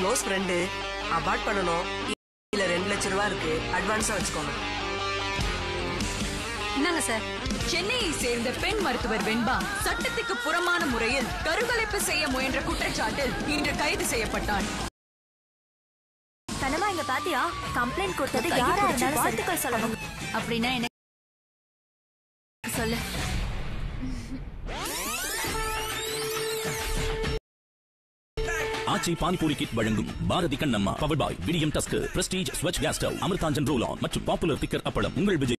Close friend abort பண்ணணும் இல்ல ரெண்டு லட்ச ரூபா இருக்கு அட்வான்ஸா வச்சுக்கோங்க என்னங்க சார் சென்னையை சேர்ந்த பெண் மருத்துவர் வெண்பா சட்டத்துக்கு புறமான முறையில் கருக்கலைப்பு செய்ய முயன்ற குற்றச்சாட்டில் இன்று கைது செய்யப்பட்டார் கனவா இங்க பாத்தியா கம்ப்ளைண்ட் கொடுத்தது கையை யாரா பிடிச்சு இருந்தாலும் சரி. வாழ்த்துக்கள் சொல்லணும் அப்படின்னா என்ன சொல்லு ஆச்சி பானிபூரி கிட் வழங்கும் Bharathi Kannamma power boy Vidiem Tusker Prestige Swach gas stove Amrutanjan roll on மற்றும் பாப்புலர் திக்கர் அப்பளம் உங்கள் விஜய்